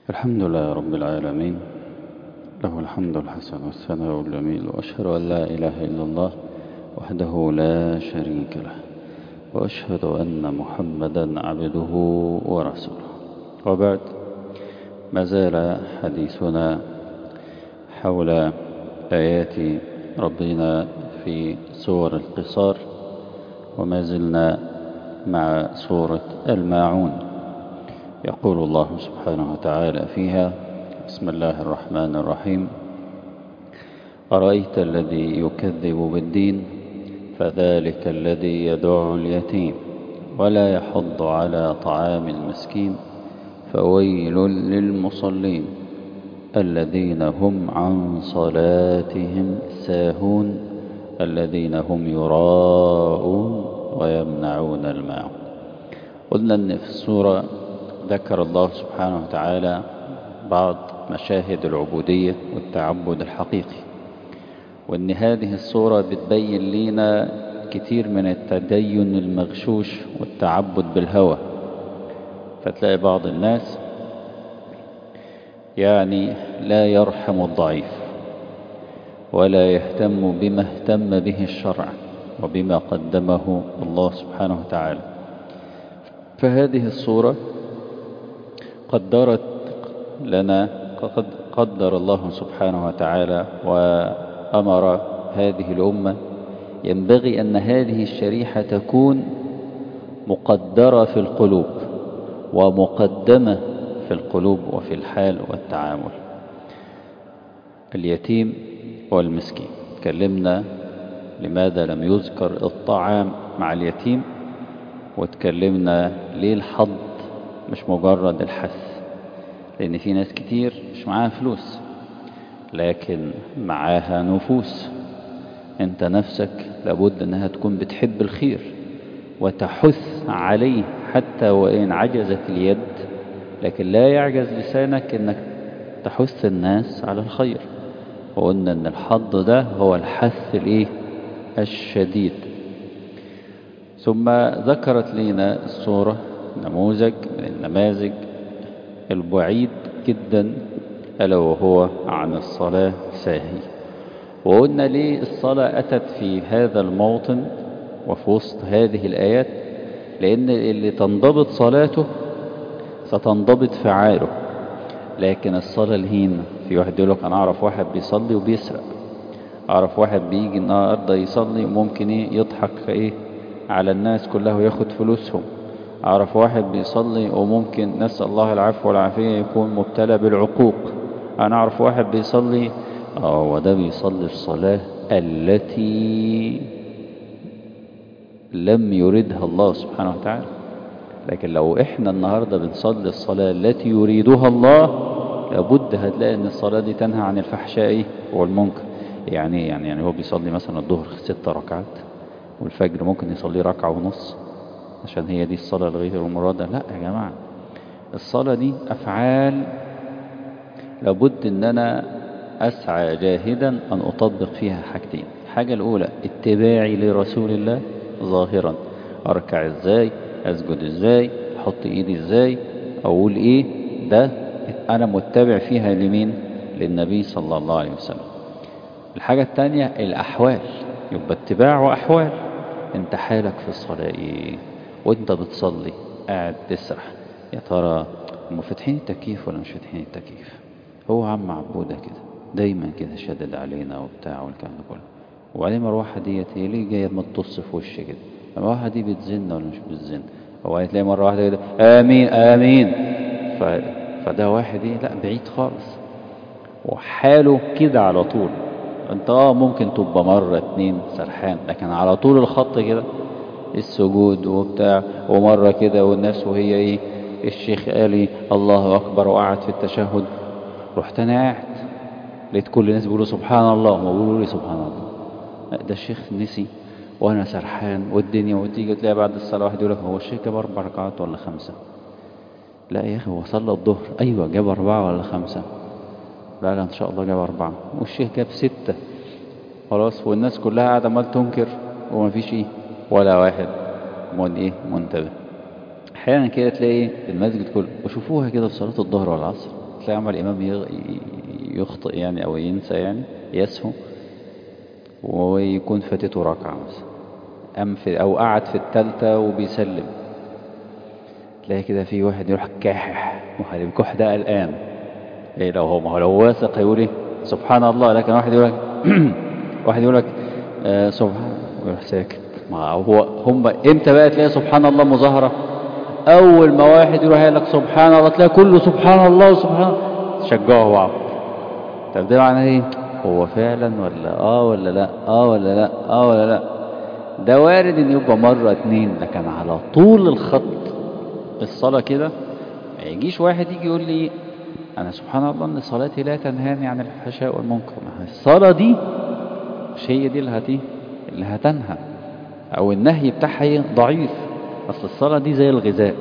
الحمد لله رب العالمين له الحمد الحسن والثناء الجميل وأشهد أن لا إله إلا الله وحده لا شريك له وأشهد أن محمدا عبده ورسوله وبعد ما زال حديثنا حول آيات ربنا في سور القصار وما زلنا مع سورة الماعون يقول الله سبحانه وتعالى فيها بسم الله الرحمن الرحيم أرأيت الذي يكذب بالدين فذلك الذي يدع اليتيم ولا يحض على طعام المسكين فويل للمصلين الذين هم عن صلاتهم ساهون الذين هم يراءون ويمنعون الماعون قلنا أن في السورة ذكر الله سبحانه وتعالى بعض مشاهد العبودية والتعبد الحقيقي وأن هذه الصورة بتبين لنا كتير من التدين المغشوش والتعبد بالهوى فتلاقي بعض الناس يعني لا يرحم الضعيف ولا يهتم بما اهتم به الشرع وبما قدمه الله سبحانه وتعالى فهذه الصورة قدرت لنا قد قدر الله سبحانه وتعالى وأمر هذه الأمة ينبغي أن هذه الشريحة تكون مقدرة في القلوب ومقدمة في القلوب وفي الحال والتعامل اليتيم والمسكين تكلمنا لماذا لم يذكر الطعام مع اليتيم وتكلمنا ليه الحض مش مجرد الحث لأن في ناس كتير مش معاها فلوس لكن معاها نفوس انت نفسك لابد انها تكون بتحب الخير وتحث عليه حتى وإن عجزت اليد لكن لا يعجز لسانك انك تحث الناس على الخير وقلنا ان الحض ده هو الحث الايه الشديد ثم ذكرت لنا الصورة نموذج من النماذج البعيد جدا ألا وهو عن الصلاة ساهي وقلنا ليه الصلاة أتت في هذا الموطن وفي وسط هذه الآيات لأن اللي تنضبط صلاته ستنضبط فعاله لكن الصلاة الهين في واحد يقول لك أنا أعرف واحد بيصلي وبيسرق أعرف واحد بيجي النهارده يصلي وممكن إيه يضحك إيه على الناس كلها وياخد فلوسهم أعرف واحد بيصلي وممكن نسأل الله العفو والعافية يكون مبتلى بالعقوق أنا أعرف واحد بيصلي اه وده بيصلي الصلاة التي لم يردها الله سبحانه وتعالى لكن لو احنا النهاردة بنصلي الصلاة التي يريدها الله لابد هتلاقي ان الصلاة دي تنهى عن الفحشاء والمنكر يعني يعني يعني هو بيصلي مثلا الظهر ست ركعات والفجر ممكن يصلي ركعة ونص عشان هي دي الصلاة الغير المرادة لا يا جماعة الصلاة دي أفعال لابد ان انا اسعى جاهدا ان اطبق فيها حاجتين الحاجة الاولى اتباعي لرسول الله ظاهرا اركع ازاي اسجد ازاي احط ايدي ازاي اقول ايه ده انا متبع فيها لمين للنبي صلى الله عليه وسلم الحاجة التانية الاحوال يبقى اتباع واحوال انت حالك في الصلاة ايه وانت بتصلي قاعد تسرح يا ترى هم فاتحين التكييف ولا مش فاتحين التكييف هو عم عبودة كده دايما كده شدد علينا وبتاع والكلام ده كله وبعدين مروحة ديت هي ليه جاية ما تطص في وشي كده المروحة دي بتزن ولا مش بتزن وبعدين تلاقي مرة واحدة كده آمين آمين ف... فده واحد ايه لا بعيد خالص وحاله كده على طول انت اه ممكن تبقى مرة اتنين سرحان لكن على طول الخط كده السجود وبتاع ومرة كده والناس وهي ايه الشيخ قال لي الله أكبر وقعد في التشهد رحت أنا قاعد لقيت كل الناس بيقولوا سبحان الله وما بيقولوا لي سبحان الله ده الشيخ نسي وأنا سرحان والدنيا وتيجي تلاقي بعد الصلاة واحد يقول لك هو الشيخ جاب أربع ركعات ولا خمسة لا يا أخي هو صلى الظهر أيوة جاب أربعة ولا خمسة لا لا إن شاء الله جاب أربعة والشيخ جاب ستة خلاص والناس كلها قاعدة عمال تنكر وما فيش إيه ولا واحد من إيه منتبه احيانا كده تلاقي المسجد كله وشوفوها كده في صلاة الظهر والعصر تلاقي عمل الإمام يغ- يخطئ يعني أو ينسى يعني يسهو ويكون فاتته ركعة مثلا أم في أو قعد في التالتة وبيسلم تلاقي كده في واحد يروح كاحح وخلي الكح ده قلقان ايه لو هو ما هو لو واثق هيقول ايه سبحان الله لكن واحد يقول لك واحد يقول لك آه سبحان ويروح ساكت ما هو هم امتى بقى تلاقي سبحان الله مظاهرة اول ما واحد يروح يقول لك سبحان الله تلاقي كله سبحان الله سبحان الله شجعوا بعض طب ده معناه ايه هو فعلا ولا اه ولا لا اه ولا لا اه ولا لا ده وارد ان يبقى مرة اتنين لكن على طول الخط الصلاة كده ما يجيش واحد يجي يقول لي انا سبحان الله ان صلاتي لا تنهاني عن الفحشاء والمنكر ما هي الصلاة دي مش هي دي اللي هتي اللي هتنهى او النهي بتاعها إيه؟ ضعيف اصل الصلاة دي زي الغذاء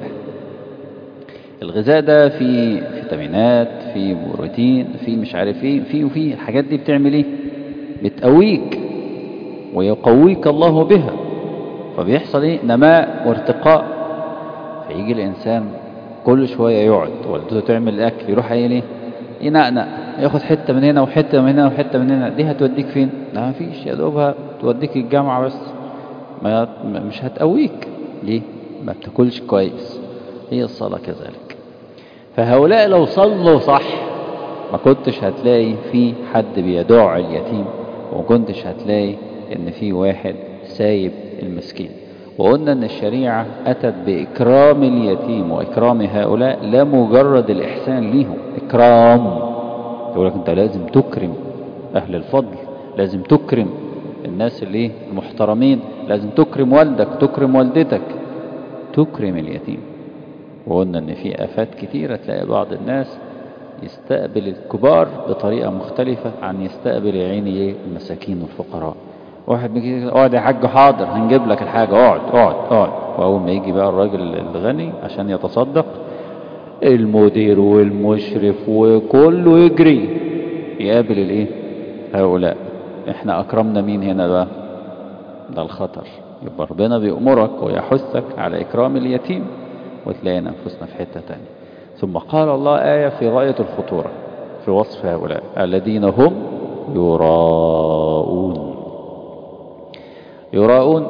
الغذاء ده في فيتامينات في بروتين في مش عارف ايه في وفي الحاجات دي بتعمل ايه بتقويك ويقويك الله بها فبيحصل ايه نماء وارتقاء فيجي الانسان كل شويه يقعد والدته تعمل الاكل يروح قايل ايه ينقنق ياخد حته من هنا وحته من هنا وحته من هنا دي هتوديك فين لا ما فيش يا دوبها توديك الجامعه بس ما مش هتقويك ليه ما بتاكلش كويس هي الصلاه كذلك فهؤلاء لو صلوا صح ما كنتش هتلاقي في حد بيدع اليتيم وما كنتش هتلاقي ان في واحد سايب المسكين وقلنا ان الشريعة اتت باكرام اليتيم واكرام هؤلاء لا مجرد الاحسان ليهم اكرام يقول لك انت لازم تكرم اهل الفضل لازم تكرم الناس اللي المحترمين لازم تكرم والدك تكرم والدتك تكرم اليتيم وقلنا ان في افات كتيرة تلاقي بعض الناس يستقبل الكبار بطريقة مختلفة عن يستقبل يا عيني ايه المساكين والفقراء واحد بيجي كده، اقعد يا حاج حاضر هنجيب لك الحاجة اقعد اقعد اقعد واول ما يجي بقى الراجل الغني عشان يتصدق المدير والمشرف وكله يجري يقابل الايه هؤلاء احنا اكرمنا مين هنا بقى ده الخطر يبقى ربنا بيأمرك ويحثك على إكرام اليتيم وتلاقينا أنفسنا في حتة تانية ثم قال الله آية في غاية الخطورة في وصف هؤلاء الذين هم يراءون يراءون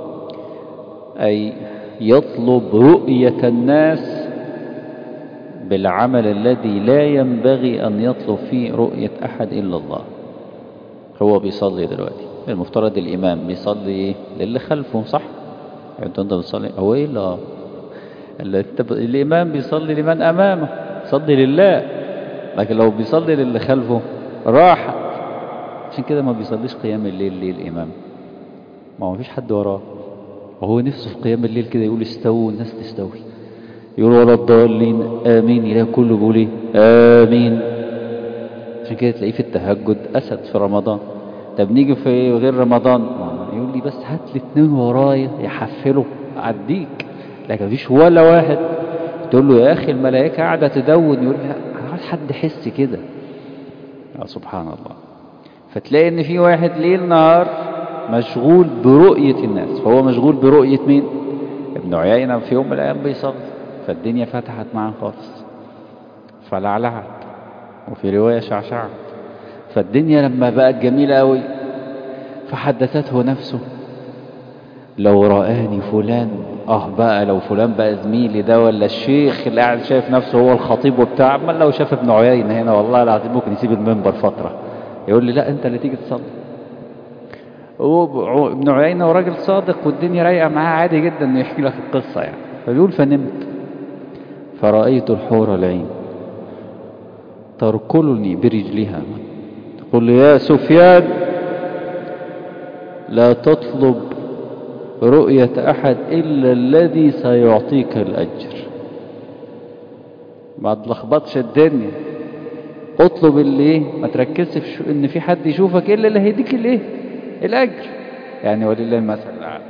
أي يطلب رؤية الناس بالعمل الذي لا ينبغي أن يطلب فيه رؤية أحد إلا الله هو بيصلي دلوقتي المفترض الإمام بيصلي إيه؟ للي خلفه صح يعني انت بتصلي هو ايه لا اللي انت ب... الإمام بيصلي لمن أمامه صلي لله لكن لو بيصلي للي خلفه راحت عشان كده ما بيصليش قيام الليل ليه الإمام ما هو مفيش حد وراه وهو نفسه في قيام الليل كده يقول استووا الناس تستوي يقول ولا الضالين آمين يلاقي كله بيقول ايه آمين عشان كده تلاقيه في التهجد أسد في رمضان طب نيجي في غير رمضان يقول لي بس هات لي اتنين ورايا يحفلوا أعديك لكن مفيش ولا واحد تقول له يا أخي الملائكة قاعدة تدون يقول لي عايز حد يحس كده يا سبحان الله فتلاقي ان في واحد ليل نهار مشغول برؤية الناس فهو مشغول برؤية مين ابن عيينة في يوم من الأيام بيصلي فالدنيا فتحت معاه خالص فلعلعت وفي رواية شعشعت فالدنيا لما بقت جميلة قوي فحدثته نفسه لو رآني فلان اه بقى لو فلان بقى زميلي ده ولا الشيخ اللي قاعد شايف نفسه هو الخطيب وبتاع امال لو شاف ابن عيينة هنا والله العظيم ممكن يسيب المنبر فترة يقول لي لا انت اللي تيجي تصلي هو ابن عيينة وراجل صادق والدنيا رايقة معاه عادي جدا انه يحكي لك القصة يعني فبيقول فنمت فرأيت الحور العين تركلني برجلها تقول لي يا سفيان لا تطلب رؤية أحد إلا الذي سيعطيك الأجر ما تلخبطش الدنيا اطلب اللي ايه ما تركزش في شو ان في حد يشوفك الا اللي هيديك الايه الاجر يعني ولله المثل الاعلى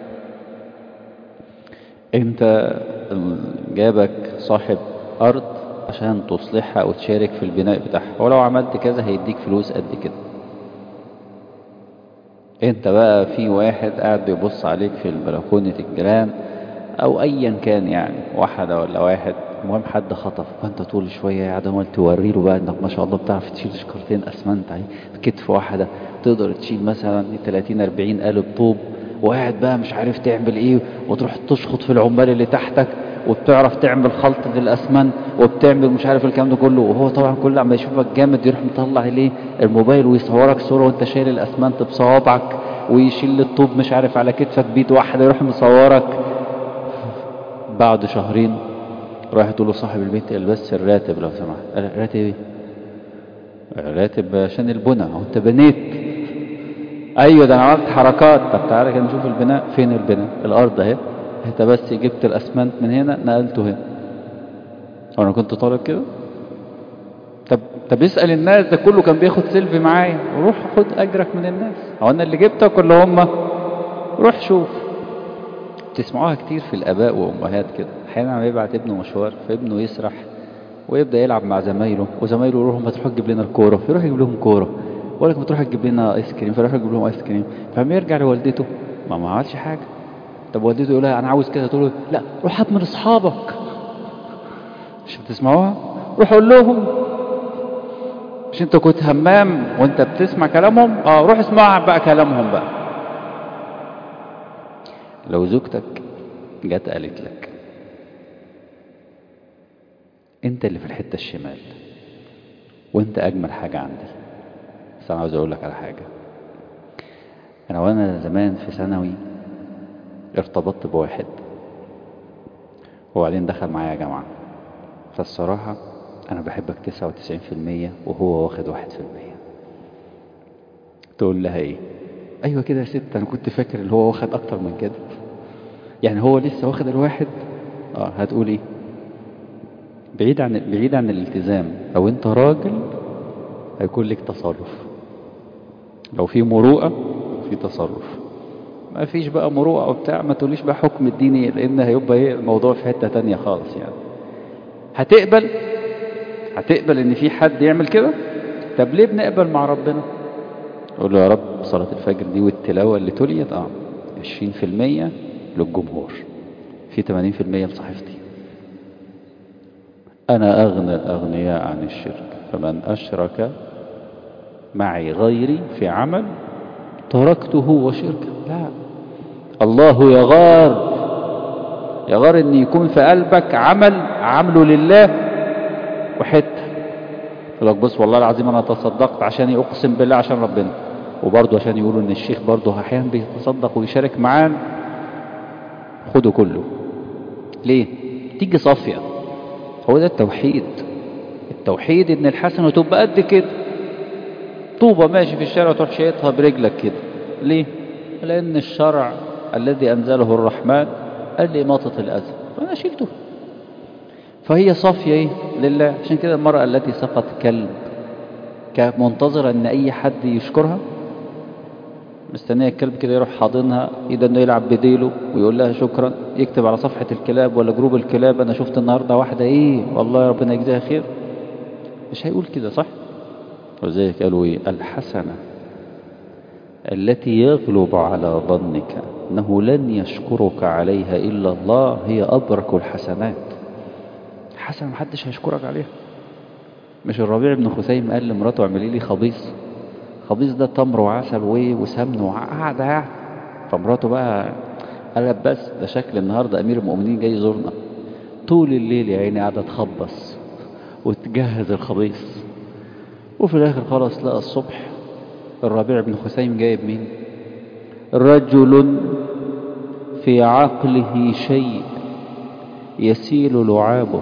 انت جابك صاحب ارض عشان تصلحها او تشارك في البناء بتاعها ولو عملت كذا هيديك فلوس قد كده انت بقى في واحد قاعد بيبص عليك في البلكونة الجيران او ايا كان يعني واحدة ولا واحد المهم حد خطف فانت طول شويه قاعد عمال توري له بقى انك ما شاء الله بتعرف تشيل شكارتين اسمنت عليه كتف واحده تقدر تشيل مثلا 30 40 قالب طوب وقاعد بقى مش عارف تعمل ايه وتروح تشخط في العمال اللي تحتك وبتعرف تعمل خلطة الأسمنت وبتعمل مش عارف الكلام ده كله وهو طبعا كل عم يشوفك جامد يروح مطلع عليه الموبايل ويصورك صورة وانت شايل الأسمنت بصوابعك ويشيل الطوب مش عارف على كتفك بيد واحدة يروح مصورك بعد شهرين راح تقول له صاحب البيت بس الراتب لو سمحت راتب ايه؟ راتب عشان البنى هو انت بنيت ايوه ده انا عملت حركات طب تعالى كده نشوف البناء فين البناء الارض اهي انت بس جبت الاسمنت من هنا نقلته هنا انا كنت طالب كده طب طب اسال الناس ده كله كان بياخد سيلفي معايا وروح خد اجرك من الناس هو انا اللي جبتك ولا هم روح شوف تسمعوها كتير في الاباء وامهات كده احيانا بيبعت ابنه مشوار فابنه يسرح ويبدا يلعب مع زمايله وزمايله يروحوا ما تروح تجيب لنا الكوره فيروح يجيب لهم كوره ولا ما تروح تجيب لنا ايس كريم فيروح يجيب لهم ايس كريم فما يرجع لوالدته ما ما عملش حاجه طب والدته يقول لها انا عاوز كده تقول له لا روح هات من اصحابك مش بتسمعوها روح قول لهم مش انت كنت همام وانت بتسمع كلامهم اه روح اسمع بقى كلامهم بقى لو زوجتك جت قالت لك انت اللي في الحته الشمال وانت اجمل حاجه عندي بس انا عاوز اقول لك على حاجه انا وانا زمان في ثانوي ارتبطت بواحد وبعدين دخل معايا جامعة فالصراحة أنا بحبك تسعة وتسعين في المية وهو واخد واحد في المية تقول لها إيه أيوة كده يا ست أنا كنت فاكر اللي هو واخد أكتر من كده يعني هو لسه واخد الواحد اه هتقول إيه بعيد عن بعيد عن الالتزام لو أنت راجل هيكون لك تصرف لو في مروءة في تصرف ما فيش بقى مروءة او بتاع ما تقوليش بقى حكم الديني لان هيبقى ايه الموضوع في حتة تانية خالص يعني هتقبل هتقبل ان في حد يعمل كده طب ليه بنقبل مع ربنا قول له يا رب صلاة الفجر دي والتلاوة اللي تليت اه 20% للجمهور في 80% لصحيفتي انا اغنى الاغنياء عن الشرك فمن اشرك معي غيري في عمل تركته وشركه لا الله يغار يغار ان يكون في قلبك عمل عمله لله وحته يقول لك بص والله العظيم انا تصدقت عشان اقسم بالله عشان ربنا وبرضه عشان يقولوا ان الشيخ برضه احيانا بيتصدق ويشارك معانا خده كله ليه تيجي صافيه هو ده التوحيد التوحيد ان الحسنه تبقى قد كده طوبة ماشي في الشارع وتروح شايطها برجلك كده ليه؟ لأن الشرع الذي أنزله الرحمن قال لي إماطة الأذى فأنا شلته فهي صافية إيه؟ لله عشان كده المرأة التي سقط كلب كانت منتظرة إن أي حد يشكرها مستنية الكلب كده يروح حاضنها إذا إنه يلعب بديله ويقول لها شكرا يكتب على صفحة الكلاب ولا جروب الكلاب أنا شفت النهاردة واحدة إيه والله يا ربنا يجزيها خير مش هيقول كده صح؟ وذلك قالوا ايه الحسنة التي يغلب على ظنك أنه لن يشكرك عليها إلا الله هي أبرك الحسنات حسنة محدش هيشكرك عليها مش الربيع بن خثيم قال لمراته اعملي لي خبيص خبيص ده تمر وعسل وايه وسمن وقعدة يعني فمراته بقى قالت بس ده شكل النهارده امير المؤمنين جاي يزورنا طول الليل يا عيني قاعده تخبص وتجهز الخبيص وفي الاخر خلاص لقى الصبح الربيع بن خثيم جايب مين رجل في عقله شيء يسيل لعابه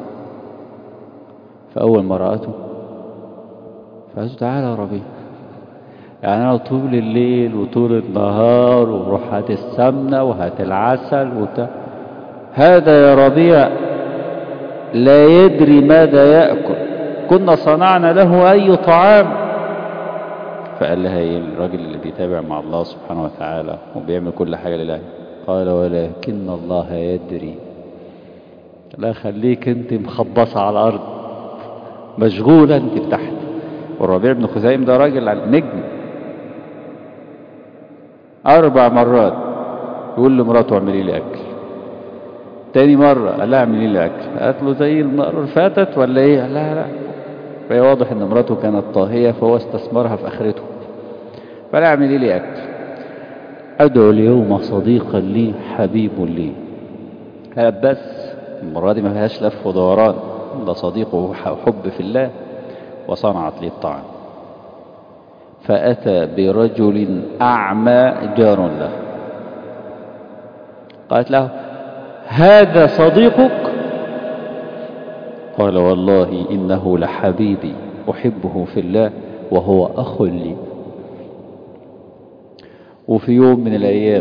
فأول ما رأته فقالت له تعالى يا ربيع يعني أنا طول الليل وطول النهار وروح هات السمنة وهات العسل وبتاع هذا يا ربيع لا يدري ماذا يأكل كنا صنعنا له أي طعام فقال لها ايه الراجل اللي بيتابع مع الله سبحانه وتعالى وبيعمل كل حاجة لله قال ولكن الله يدري لا خليك انت مخبصة على الأرض مشغولة انت تحت والربيع بن خزيم ده راجل نجم أربع مرات يقول لمراته اعملي لي أكل تاني مرة قال لها اعملي لي أكل قالت له زي المرة اللي فاتت ولا إيه قال لها لا فهي واضح إن مراته كانت طاهية فهو استثمرها في آخرته فقال لها اعملي لي أكل أدعو اليوم صديقا لي حبيب لي قالت بس المرة دي ما فيهاش لف ودوران ده صديقه وحب في الله وصنعت لي الطعام فأتى برجل أعمى جار له قالت له هذا صديقك قال والله إنه لحبيبي أحبه في الله وهو أخ لي وفي يوم من الأيام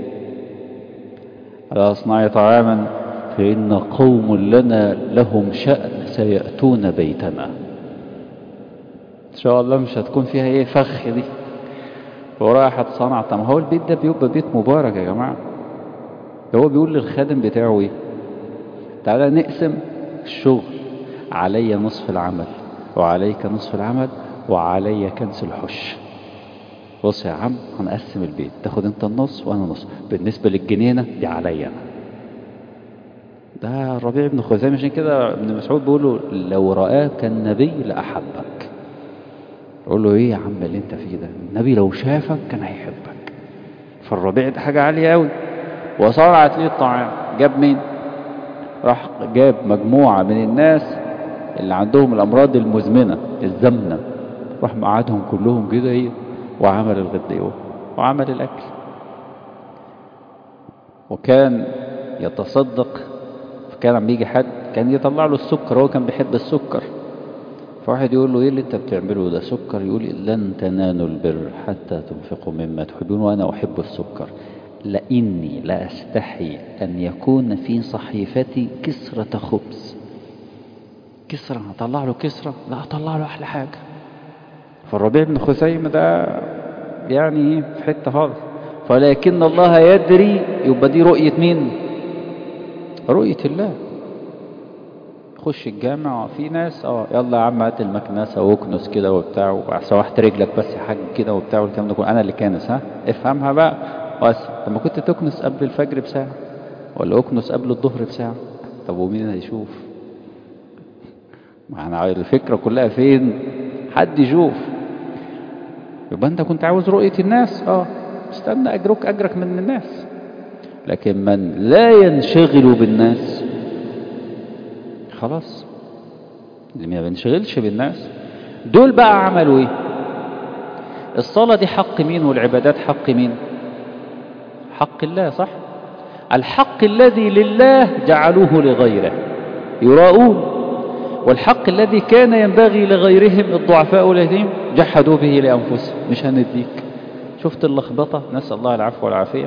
على أصنع طعاما فإن قوم لنا لهم شأن سيأتون بيتنا إن شاء الله مش هتكون فيها إيه فخ دي وراحت صنعت ما هو البيت ده بيبقى بيت مبارك يا جماعة هو بيقول للخادم بتاعه إيه تعالى نقسم الشغل علي نصف العمل وعليك نصف العمل وعلي كنس الحش بص يا عم هنقسم البيت تاخد انت النص وانا نص بالنسبة للجنينة دي عليا انا ده الربيع بن خزيمة عشان كده ابن مسعود بيقول له لو رآك النبي لأحبك يقول له ايه يا عم اللي انت فيه ده النبي لو شافك كان هيحبك فالربيع ده حاجة عالية قوي وصارعت ليه الطعام جاب مين راح جاب مجموعة من الناس اللي عندهم الأمراض المزمنة الزمنة راح مقعدهم كلهم كده ايه وعمل الغداء وعمل الأكل وكان يتصدق فكان عم يجي حد كان يطلع له السكر هو كان بيحب السكر فواحد يقول له ايه اللي انت بتعمله ده سكر يقول لن تنالوا البر حتى تنفقوا مما تحبون وانا احب السكر لاني لا استحي ان يكون في صحيفتي كسرة خبز كسرة هطلع له كسرة لا اطلع له احلى حاجة فالربيع بن خثيم ده يعني في حتة خالص ولكن الله يدري يبقى دي رؤية مين رؤية الله خش الجامع في ناس اه يلا يا عم هات المكنسه واكنس كده وبتاع وسوحت رجلك بس يا حاج كده وبتاع والكلام ده كله انا اللي كانس ها افهمها بقى بس لما كنت تكنس قبل الفجر بساعه ولا اكنس قبل الظهر بساعه طب ومين هيشوف معنى الفكره كلها فين حد يشوف يبقى انت كنت عاوز رؤيه الناس اه استنى اجرك اجرك من الناس لكن من لا ينشغل بالناس خلاص اللي ما بينشغلش بالناس دول بقى عملوا ايه الصلاة دي حق مين والعبادات حق مين حق الله صح الحق الذي لله جعلوه لغيره يراؤون والحق الذي كان ينبغي لغيرهم الضعفاء واليتيم جحدوا به لأنفسهم مش هنديك شفت اللخبطة نسأل الله العفو والعافية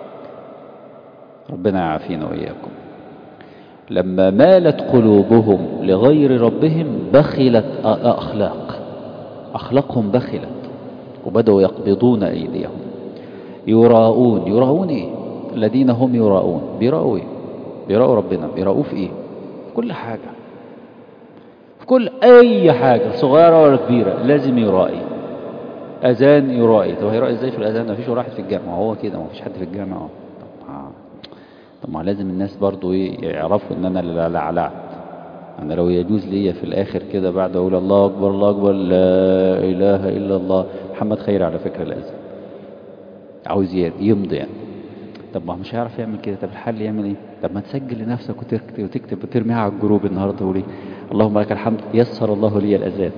ربنا يعافينا وإياكم لما مالت قلوبهم لغير ربهم بخلت أخلاق أخلاقهم بخلت وبدأوا يقبضون أيديهم يراؤون يراؤون إيه الذين هم يراؤون بيراؤوا إيه بيراؤوا ربنا بيراؤوا في إيه في كل حاجة في كل أي حاجة صغيرة ولا كبيرة لازم يرائي أذان يرائي طب هيرائي إزاي في الأذان ما فيش واحد في الجامعة هو كده ما فيش حد في الجامعة طب ما لازم الناس برضو ايه يعرفوا ان انا اللي لعلعت انا لو يجوز لي في الاخر كده بعد اقول الله اكبر الله اكبر لا اله الا الله محمد خير على فكرة الاذان عاوز يمضي يعني طب ما مش هيعرف يعمل كده طب الحل يعمل ايه طب ما تسجل لنفسك وتكتب وتكتب وترميها على الجروب النهارده تقول ايه اللهم لك الحمد يسر الله لي الاذان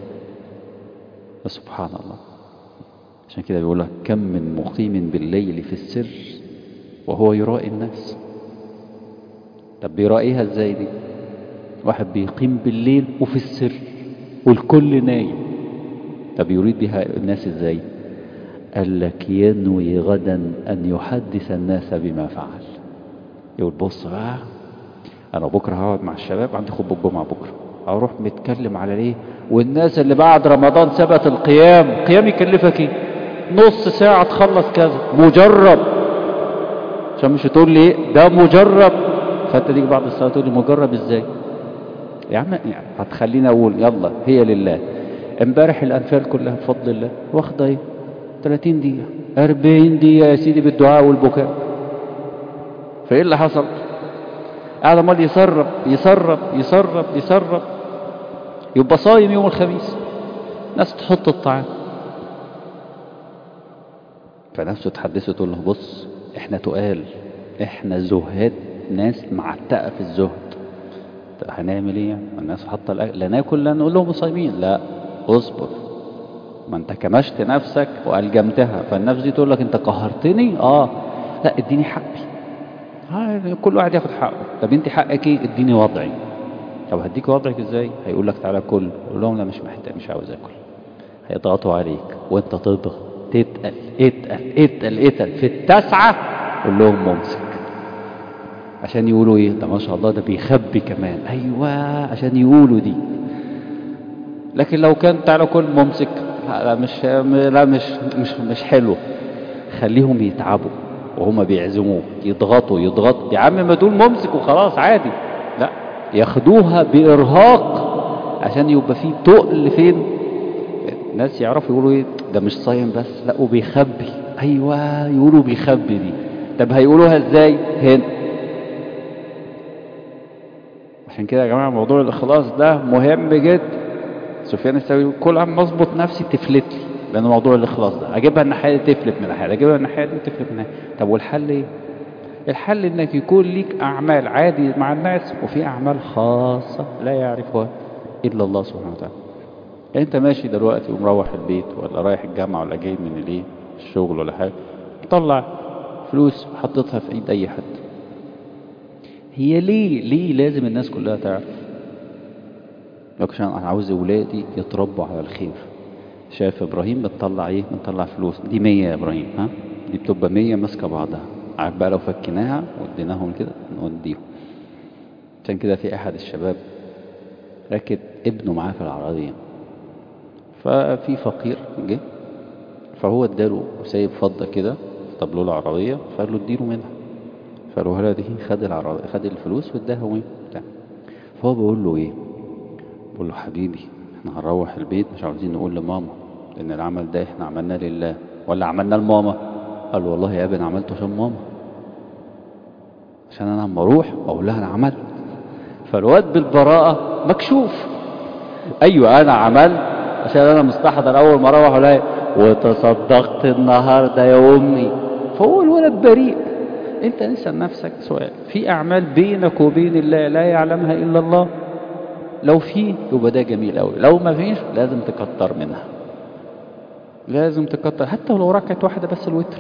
سبحان الله عشان كده بيقول لك كم من مقيم بالليل في السر وهو يرائي الناس طب بيرائيها ازاي دي واحد بيقيم بالليل وفي السر والكل نايم طب يريد بها الناس ازاي قال لك ينوي غدا ان يحدث الناس بما فعل يقول بص بقى انا بكره هقعد مع الشباب عندي خطبه الجمعه بكره اروح متكلم على ليه والناس اللي بعد رمضان ثبت القيام قيام يكلفك ايه نص ساعه تخلص كذا مجرب عشان مش تقول لي ده مجرب فانت تيجي بعد الصلاه تقول لي مجرب ازاي يا عم يعني هتخليني اقول يلا هي لله امبارح الانفال كلها بفضل الله واخده ايه 30 دقيقه 40 دقيقه يا سيدي بالدعاء والبكاء فايه اللي حصل قاعد عمال يسرب يسرب يسرب يسرب يبقى صايم يوم الخميس ناس تحط الطعام فنفسه تحدثه تقول له بص احنا تقال احنا زهاد ناس معتقه في الزهد طب هنعمل ايه يعني الناس حاطه الاكل لا ناكل لا نقول لهم صايمين لا اصبر ما انت كمشت نفسك والجمتها فالنفس دي تقول لك انت قهرتني اه لا اديني حقي آه كل واحد ياخد حقه طب انت حقك ايه اديني وضعي طب هديك وضعك ازاي هيقول لك تعالى كل قول لهم لا مش محتاج مش عاوز اكل هيضغطوا عليك وانت تضغط تتقل اتقل اتقل اتقل في التاسعه قول لهم ممسك عشان يقولوا ايه ده ما شاء الله ده بيخبي كمان ايوه عشان يقولوا دي لكن لو كان تعالى كل ممسك لا مش لا مش مش مش حلو خليهم يتعبوا وهما بيعزموه يضغطوا يضغطوا يا عم ما دول ممسك وخلاص عادي لا ياخدوها بإرهاق عشان يبقى فيه تقل فين الناس يعرفوا يقولوا ايه ده مش صايم بس لا وبيخبي ايوه يقولوا بيخبي دي طب هيقولوها ازاي هنا عشان كده يا جماعه موضوع الاخلاص ده مهم جدا سفيان الثوري كل عم مظبط نفسي تفلت لي لان موضوع الاخلاص ده اجيبها الناحيه دي تفلت من الناحيه اجيبها الناحيه دي تفلت من الناحيه طب والحل ايه الحل انك يكون ليك اعمال عادي مع الناس وفي اعمال خاصه لا يعرفها الا الله سبحانه وتعالى يعني انت ماشي دلوقتي ومروح البيت ولا رايح الجامعه ولا جاي من الايه الشغل ولا حاجه طلع فلوس حطيتها في ايد اي حد هي ليه ليه لازم الناس كلها تعرف عشان انا عاوز اولادي يتربوا على الخير شايف ابراهيم بتطلع ايه بتطلع فلوس دي 100 يا ابراهيم ها دي بتبقى 100 ماسكه بعضها عارف بقى لو فكيناها واديناهم كده نوديهم عشان كده في احد الشباب راكب ابنه معاه في العربيه ففي فقير جه فهو اداله سايب فضه كده في طابلوه العربيه فقال له اديله منها فالولد دي خد العربية خد الفلوس واداها وين بتاع فهو بيقول له ايه بقول له حبيبي احنا هنروح البيت مش عاوزين نقول لماما لان العمل ده احنا عملناه لله ولا عملناه لماما قال له والله يا ابني عملته عشان ماما عشان انا لما اروح اقول لها انا عملت فالواد بالبراءة مكشوف ايوه انا عملت عشان انا مستحضر اول ما اروح الاقي وتصدقت النهارده يا امي فهو الولد بريء انت اسال نفسك سؤال في اعمال بينك وبين الله لا يعلمها الا الله لو في يبقى ده جميل قوي لو ما فيش لازم تكتر منها لازم تكتر حتى ولو ركعت واحده بس الوتر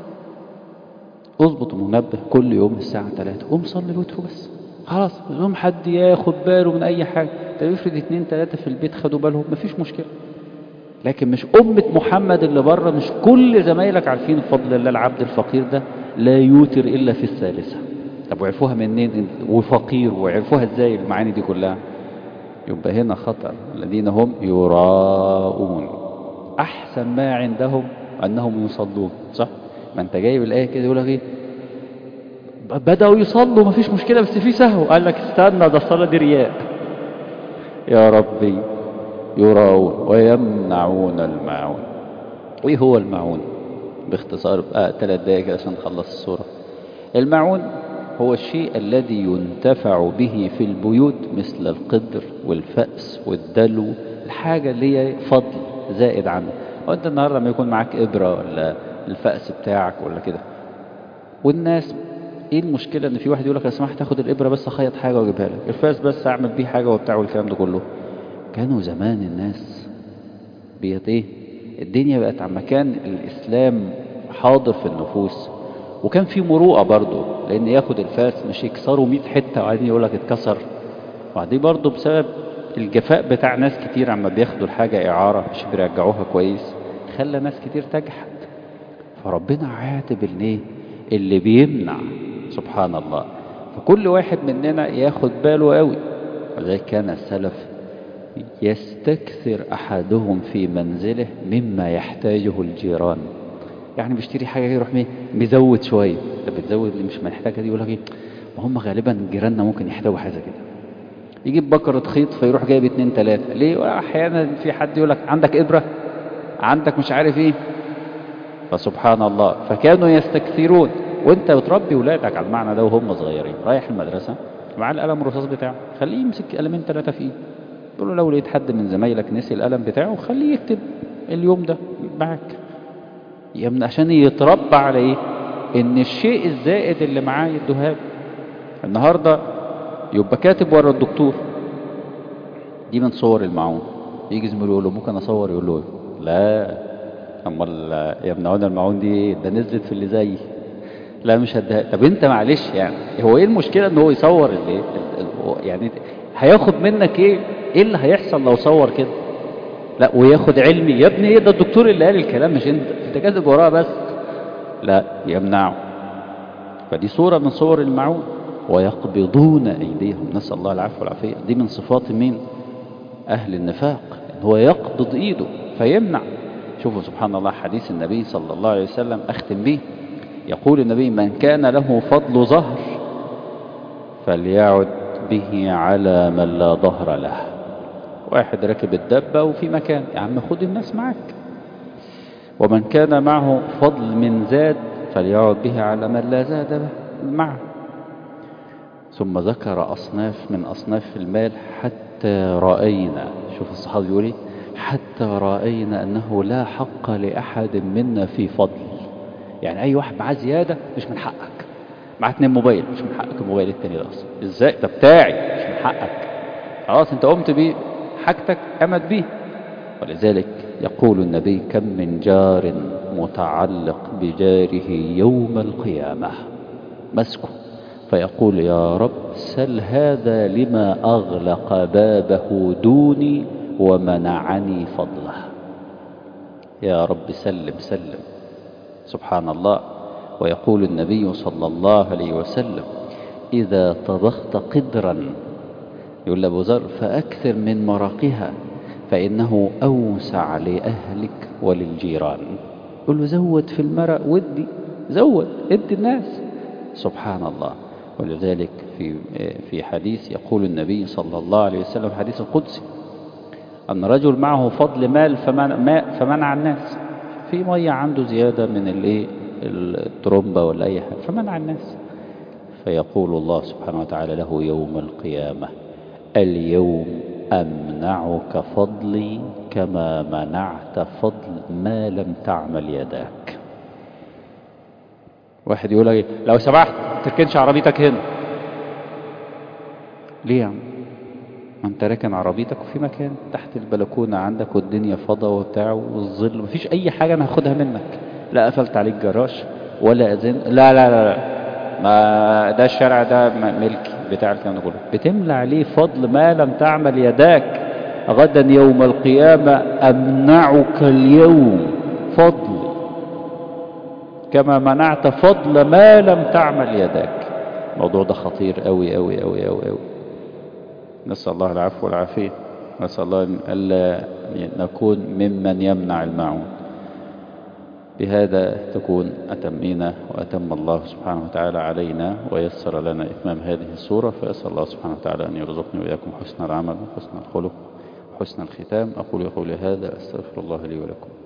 اظبط المنبه كل يوم الساعه 3 قوم صلي الوتر بس خلاص يوم حد ياخد باله من اي حاجه طب افرض اتنين تلاته في البيت خدوا بالهم مفيش مشكله لكن مش أمة محمد اللي بره مش كل زمايلك عارفين بفضل الله العبد الفقير ده لا يوتر إلا في الثالثة طب وعرفوها منين وفقير وعرفوها ازاي المعاني دي كلها يبقى هنا خطر الذين هم يراءون أحسن ما عندهم أنهم يصلون صح ما أنت جايب الآية كده يقول لك إيه بدأوا يصلوا مفيش مشكلة بس في سهو قال لك استنى ده الصلاة دي رياء يا ربي يراءون ويمنعون الماعون وايه هو الماعون باختصار بقى ثلاث دقائق عشان نخلص الصورة الماعون هو الشيء الذي ينتفع به في البيوت مثل القدر والفأس والدلو الحاجة اللي هي فضل زائد عنه وانت النهاردة لما يكون معاك إبرة ولا الفأس بتاعك ولا كده والناس ايه المشكلة ان في واحد يقول لك لو سمحت تاخد الإبرة بس اخيط حاجة واجيبها لك الفأس بس اعمل بيه حاجة وبتاع والكلام ده كله كانوا زمان الناس بيت ايه الدنيا بقت عن مكان الإسلام حاضر في النفوس وكان في مروءة برضه لأن ياخد الفاس مش يكسره 100 حتة وبعدين يقول لك اتكسر وبعدين برضه بسبب الجفاء بتاع ناس كتير عما بياخدوا الحاجة إعارة مش بيرجعوها كويس خلى ناس كتير تجحد فربنا عاتب الايه اللي بيمنع سبحان الله فكل واحد مننا ياخد باله قوي ولذلك كان السلف يستكثر أحدهم في منزله مما يحتاجه الجيران يعني بيشتري حاجة يروح مزود شوية طب بتزود اللي مش محتاجها دي يقول لك ايه ما هم غالبا جيراننا ممكن يحتاجوا حاجة كده يجيب بكرة خيط فيروح جايب اتنين تلاتة ليه أحيانا في حد يقول لك عندك إبرة عندك مش عارف ايه فسبحان الله فكانوا يستكثرون وانت بتربي ولادك على المعنى ده وهم صغيرين رايح المدرسة مع القلم الرصاص بتاعه خليه يمسك قلمين ثلاثة في ايده تقول له لو لقيت حد من زمايلك نسي القلم بتاعه خليه يكتب اليوم ده معاك يمن عشان يتربى على ايه ان الشيء الزائد اللي معاه يدوها له النهارده يبقى كاتب ورا الدكتور دي من صور المعون يجي زميله يقول له ممكن اصور يقول له لا امال يا ابن عون المعون دي ايه ده نزلت في اللي زيي لا مش هديها طب انت معلش يعني هو ايه المشكله ان هو يصور اللي يعني هياخد منك ايه ايه اللي هيحصل لو صور كده لا وياخد علمي يا ابني ايه ده الدكتور اللي قال الكلام مش انت انت كاتب وراه بس لا يمنعه فدي صورة من صور المعون ويقبضون أيديهم نسأل الله العفو والعافية دي من صفات مين أهل النفاق إن هو يقبض إيده فيمنع شوفوا سبحان الله حديث النبي صلى الله عليه وسلم أختم به يقول النبي من كان له فضل ظهر فليعد به على من لا ظهر له واحد ركب الدبة وفي مكان يا عم خد الناس معك ومن كان معه فضل من زاد فليعد به على من لا زاد له معه ثم ذكر أصناف من أصناف المال حتى رأينا شوف الصحابي يقول ايه حتى رأينا أنه لا حق لأحد منا في فضل يعني أي واحد معاه زيادة مش من حقك معاه اتنين موبايل مش من حقك الموبايل التاني ده أصلا إزاي ده بتاعي مش من حقك خلاص أنت قمت بيه حاجتك قامت بيه ولذلك يقول النبي كم من جار متعلق بجاره يوم القيامة مسكه فيقول يا رب سل هذا لما أغلق بابه دوني ومنعني فضله يا رب سلم سلم سبحان الله ويقول النبي صلى الله عليه وسلم إذا طبخت قدرا يقول لأبو ذر فأكثر من مرقها فإنه أوسع لأهلك وللجيران يقول له زود في المرق ودي زود ادي الناس سبحان الله ولذلك في في حديث يقول النبي صلى الله عليه وسلم حديث القدسي أن رجل معه فضل مال فمنع, ماء فمنع الناس في مية عنده زيادة من الايه الترمبة ولا أي حاجة فمنع الناس فيقول الله سبحانه وتعالى له يوم القيامة اليوم أمنعك فضلي كما منعت فضل ما لم تعمل يداك واحد يقول لك لو سمحت ما تركنش عربيتك هنا ليه يا عم ما انت راكن عربيتك وفي مكان تحت البلكونه عندك والدنيا فضا وبتاع والظل مفيش اي حاجه انا هاخدها منك لا قفلت عليك جراج ولا اذن لا لا لا, لا. ما ده الشارع ده ملكي بتاع الكلام ده كله بتملى عليه فضل ما لم تعمل يداك غدا يوم القيامة أمنعك اليوم فضل كما منعت فضل ما لم تعمل يداك الموضوع ده خطير أوي أوي أوي أوي أوي نسأل الله العفو والعافية نسأل الله ألا نكون ممن يمنع المعون بهذا تكون أتمينا وأتم الله سبحانه وتعالى علينا ويسر لنا إتمام هذه السورة فأسأل الله سبحانه وتعالى أن يرزقني وإياكم حسن العمل وحسن الخلق وحسن الختام أقول قولي هذا أستغفر الله لي ولكم